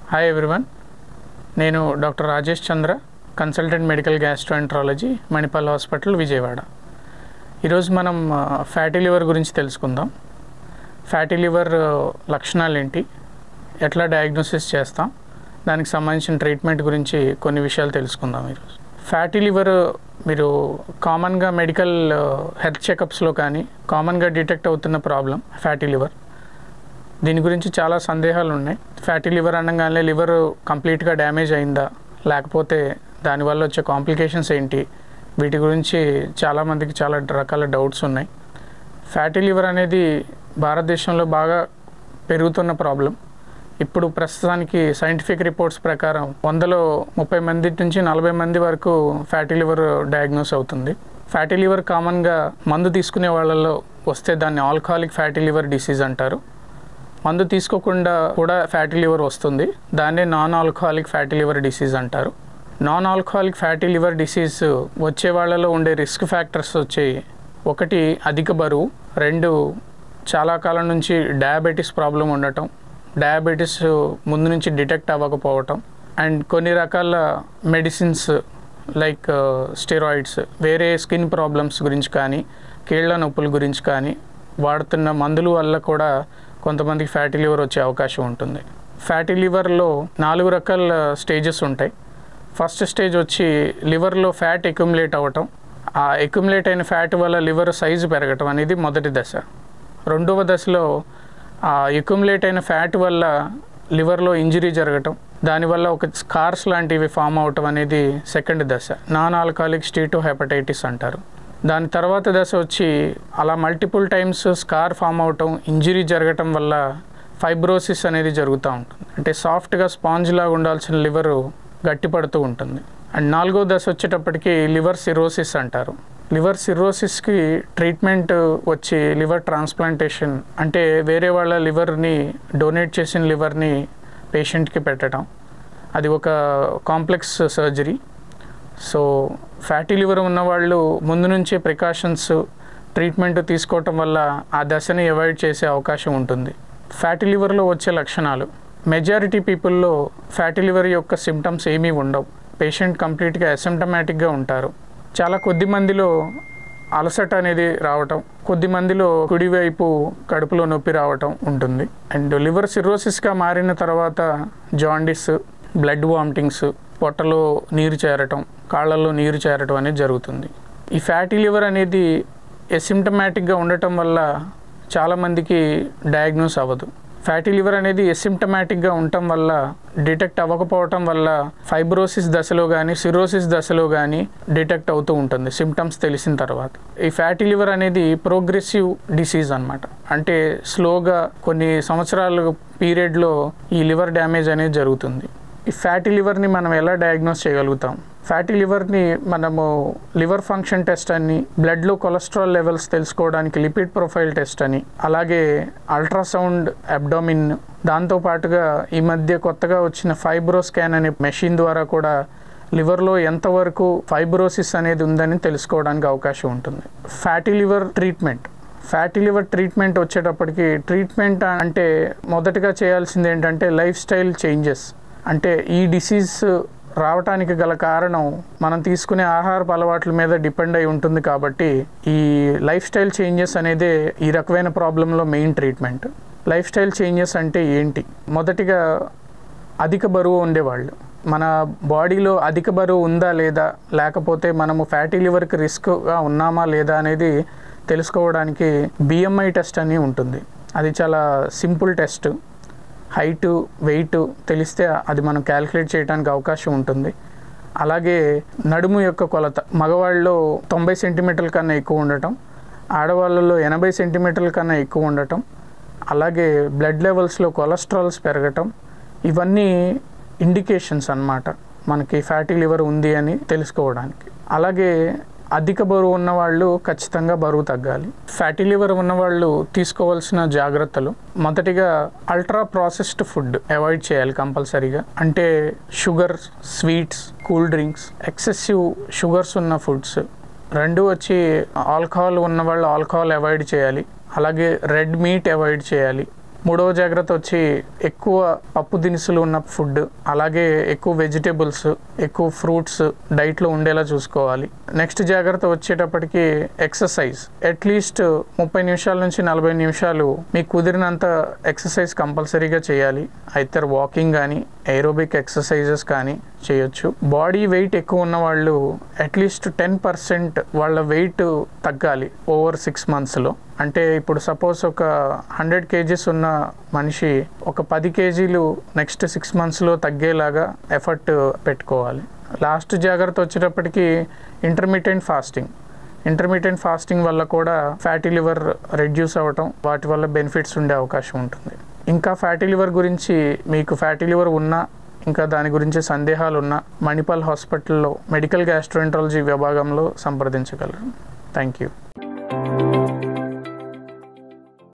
hi everyone నేను doctor Rajesh Chandra consultant medical gastroenterology Manipal hospital Vijayawada ఈరోజు మనం ఫ్యాటీ లివర్ గురించి తెలుసుకుందాం ఫ్యాటీ లివర్ లక్షణాలు ఏంటి ఎట్లా డయాగ్నోసిస్ చేస్తాం దానికి సంబంధించిన ట్రీట్మెంట్ గురించి కొన్ని విషయాలు తెలుసుకుందాం ఈరోజు ఫ్యాటీ లివర్ మీరు కామన్గా మెడికల్ హెల్త్ చెకప్స్లో కానీ కామన్గా డిటెక్ట్ అవుతున్న ప్రాబ్లం ఫ్యాటీ లివర్ దీని గురించి చాలా సందేహాలు ఉన్నాయి ఫ్యాటీ లివర్ అనగానే లివర్ కంప్లీట్గా డ్యామేజ్ అయిందా లేకపోతే దానివల్ల వచ్చే కాంప్లికేషన్స్ ఏంటి వీటి గురించి చాలామందికి చాలా రకాల డౌట్స్ ఉన్నాయి ఫ్యాటీ లివర్ అనేది భారతదేశంలో బాగా పెరుగుతున్న ప్రాబ్లం ఇప్పుడు ప్రస్తుతానికి సైంటిఫిక్ రిపోర్ట్స్ ప్రకారం వందలో ముప్పై మంది నుంచి నలభై మంది వరకు ఫ్యాటీ లివర్ డయాగ్నోస్ అవుతుంది ఫ్యాటీ లివర్ కామన్గా మందు తీసుకునే వాళ్ళలో వస్తే దాన్ని ఆల్కహాలిక్ ఫ్యాటీ లివర్ డిసీజ్ అంటారు మందు తీసుకోకుండా కూడా ఫ్యాటీ లివర్ వస్తుంది దాన్నే non alcoholic fatty liver disease అంటారు non alcoholic fatty liver disease వచ్చే వాళ్ళలో ఉండే రిస్క్ ఫ్యాక్టర్స్ వచ్చి ఒకటి అధిక బరువు రెండు చాలా కాలం నుంచి డయాబెటీస్ ప్రాబ్లం ఉండటం డయాబెటీస్ ముందు నుంచి డిటెక్ట్ అవ్వకపోవటం అండ్ కొన్ని రకాల మెడిసిన్స్ లైక్ స్టెరాయిడ్స్ వేరే స్కిన్ ప్రాబ్లమ్స్ గురించి కానీ కీళ్ళ నొప్పుల గురించి కానీ వాడుతున్న మందుల వల్ల కూడా కొంతమందికి ఫ్యాటీ లివర్ వచ్చే అవకాశం ఉంటుంది ఫ్యాటీ లివర్లో నాలుగు రకాల స్టేజెస్ ఉంటాయి ఫస్ట్ స్టేజ్ వచ్చి లివర్లో ఫ్యాట్ ఎక్యుములేట్ అవ్వటం ఆ ఎక్యుములేట్ అయిన ఫ్యాట్ వల్ల లివర్ సైజు పెరగటం అనేది మొదటి దశ రెండవ దశలో ఆ ఎక్యుములేట్ అయిన ఫ్యాట్ వల్ల లివర్లో ఇంజరీ జరగటం దానివల్ల ఒక స్కార్స్ లాంటివి ఫామ్ అవటం అనేది సెకండ్ దశ నాన్ ఆల్కహాలిక్ స్టీటో హెపటైటిస్ అంటారు దాని తర్వాత దశ వచ్చి అలా మల్టిపుల్ టైమ్స్ స్కార్ ఫామ్ అవటం ఇంజరీ జరగటం వల్ల ఫైబ్రోసిస్ అనేది జరుగుతూ ఉంటుంది అంటే సాఫ్ట్గా స్పాంజ్ లాగా ఉండాల్సిన లివర్ గట్టిపడుతూ ఉంటుంది అండ్ నాలుగో దశ వచ్చేటప్పటికి లివర్ సిరోసిస్ అంటారు లివర్ సిరోసిస్కి ట్రీట్మెంట్ వచ్చి లివర్ ట్రాన్స్ప్లాంటేషన్ అంటే వేరే వాళ్ళ లివర్ని డొనేట్ చేసిన లివర్ని పేషెంట్కి పెట్టడం అది ఒక complex surgery so fatty liver ఉన్నవాళ్ళు ముందు నుంచే ప్రికాషన్స్ ట్రీట్మెంట్ తీసుకోవటం వల్ల ఆ దశని అవాయిడ్ చేసే అవకాశం ఉంటుంది ఫ్యాటీ లివర్లో వచ్చే లక్షణాలు మెజారిటీ పీపుల్లో ఫ్యాటీ లివర్ యొక్క సిమ్టమ్స్ ఏమీ ఉండవు పేషెంట్ కంప్లీట్గా అసిమ్టమాటిక్గా ఉంటారు చాలా కొద్ది మందిలో అలసట అనేది రావటం కొద్ది మందిలో కుడివైపు కడుపులో నొప్పి రావటం ఉంటుంది అండ్ లివర్ సిరోసిస్గా మారిన తర్వాత జాండిస్ బ్లడ్ వామిటింగ్స్ పొట్టలో నీరు చేరటం కాళ్ళల్లో నీరు చేరటం అనేది జరుగుతుంది ఈ ఫ్యాటీ లివర్ అనేది ఎసిమ్టమాటిక్గా ఉండటం వల్ల చాలామందికి డయాగ్నోస్ అవ్వదు ఫ్యాటీ లివర్ అనేది ఎసిమ్టమాటిక్గా ఉండటం వల్ల డిటెక్ట్ అవ్వకపోవటం వల్ల ఫైబ్రోసిస్ దశలో కానీ సిరోసిస్ దశలో కానీ డిటెక్ట్ అవుతూ ఉంటుంది సిమ్టమ్స్ తెలిసిన తర్వాత ఈ ఫ్యాటీ లివర్ అనేది ప్రోగ్రెసివ్ డిసీజ్ అనమాట అంటే స్లోగా కొన్ని సంవత్సరాల పీరియడ్లో ఈ లివర్ డ్యామేజ్ అనేది జరుగుతుంది ఈ ఫ్యాటీ లివర్ని మనం ఎలా డయాగ్నోస్ చేయగలుగుతాం ఫ్యాటీ లివర్ని మనము లివర్ ఫంక్షన్ టెస్ట్ అని బ్లడ్లో కొలెస్ట్రాల్ లెవెల్స్ తెలుసుకోవడానికి లిపిడ్ ప్రొఫైల్ టెస్ట్ అని అలాగే అల్ట్రాసౌండ్ అబ్డామిన్ దాంతోపాటుగా ఈ మధ్య కొత్తగా వచ్చిన ఫైబ్రో స్కాన్ అనే మెషిన్ ద్వారా కూడా లివర్లో ఎంతవరకు ఫైబ్రోసిస్ అనేది ఉందని తెలుసుకోవడానికి అవకాశం ఉంటుంది fatty liver treatment fatty liver treatment వచ్చేటప్పటికి ట్రీట్మెంట్ అంటే మొదటగా చేయాల్సింది ఏంటంటే లైఫ్ స్టైల్ చేంజెస్ అంటే ఈ డిసీజ్ రావటానికి గల కారణం మనం తీసుకునే ఆహారపు అలవాట్ల మీద డిపెండ్ అయి ఉంటుంది కాబట్టి ఈ లైఫ్ స్టైల్ చేంజెస్ అనేదే ఈ రకమైన ప్రాబ్లంలో main treatment lifestyle changes అంటే ఏంటి మొదటిగా అధిక బరువు ఉండేవాళ్ళు మన బాడీలో అధిక బరువు ఉందా లేదా లేకపోతే మనము ఫ్యాటీ లివర్కి రిస్క్గా ఉన్నామా లేదా అనేది తెలుసుకోవడానికి బిఎంఐ టెస్ట్ అని ఉంటుంది అది చాలా సింపుల్ టెస్ట్ హైటు వెయిట్ తెలిస్తే అది మనం క్యాలిక్యులేట్ చేయడానికి అవకాశం ఉంటుంది అలాగే నడుము యొక్క కొలత మగవాళ్ళలో తొంభై సెంటీమీటర్ల కన్నా ఎక్కువ ఉండటం ఆడవాళ్ళలో ఎనభై సెంటీమీటర్ల కన్నా ఎక్కువ ఉండటం అలాగే బ్లడ్ లెవెల్స్లో కొలెస్ట్రాల్స్ పెరగటం ఇవన్నీ ఇండికేషన్స్ అన్నమాట మనకి ఫ్యాటీ లివర్ ఉంది అని తెలుసుకోవడానికి అలాగే అధిక బరువు ఉన్నవాళ్ళు ఖచ్చితంగా బరువు తగ్గాలి ఫ్యాటీ లివర్ ఉన్నవాళ్ళు తీసుకోవాల్సిన జాగ్రత్తలు మొదటిగా అల్ట్రా ప్రాసెస్డ్ ఫుడ్ అవాయిడ్ చేయాలి కంపల్సరీగా అంటే sugar sweets cool drinks excessive sugars ఉన్న ఫుడ్స్ రెండు వచ్చి ఆల్కహాల్ ఉన్న వాళ్ళు ఆల్కహాల్ అవాయిడ్ చేయాలి అలాగే రెడ్ మీట్ అవాయిడ్ చేయాలి మూడవ జాగ్రత్త వచ్చి ఎక్కువ పప్పు దినుసులు ఉన్న ఫుడ్ అలాగే ఎక్కువ వెజిటేబుల్స్ ఎక్కువ ఫ్రూట్స్ డైట్లో ఉండేలా చూసుకోవాలి నెక్స్ట్ జాగ్రత్త వచ్చేటప్పటికి ఎక్సర్సైజ్ అట్లీస్ట్ ముప్పై నిమిషాల నుంచి నలభై నిమిషాలు మీకు కుదిరినంత ఎక్సర్సైజ్ కంపల్సరీగా చేయాలి అయితే వాకింగ్ కానీ ఏరోబిక్ ఎక్సర్సైజెస్ కానీ చేయొచ్చు బాడీ వెయిట్ ఎక్కువ ఉన్న వాళ్ళు అట్లీస్ట్ టెన్ పర్సెంట్ వాళ్ళ వెయిట్ తగ్గాలి ఓవర్ సిక్స్ మంత్స్లో అంటే ఇప్పుడు సపోజ్ ఒక హండ్రెడ్ కేజీస్ ఉన్న మనిషి ఒక పది కేజీలు నెక్స్ట్ సిక్స్ మంత్స్లో తగ్గేలాగా ఎఫర్ట్ పెట్టుకోవాలి లాస్ట్ జాగ్రత్త వచ్చేటప్పటికి ఇంటర్మీడియట్ ఫాస్టింగ్ ఇంటర్మీడియట్ ఫాస్టింగ్ వల్ల కూడా ఫ్యాటీ లివర్ రెడ్యూస్ అవ్వటం వాటి వల్ల బెనిఫిట్స్ ఉండే అవకాశం ఉంటుంది ఇంకా ఫ్యాటీ లివర్ గురించి మీకు ఫ్యాటీ లివర్ ఉన్నా ఇంకా దాని గురించి సందేహాలు ఉన్న మణిపాల్ హాస్పిటల్లో మెడికల్ గ్యాస్ట్రోఎంట్రాలజీ విభాగంలో సంప్రదించగలరు థ్యాంక్ యూ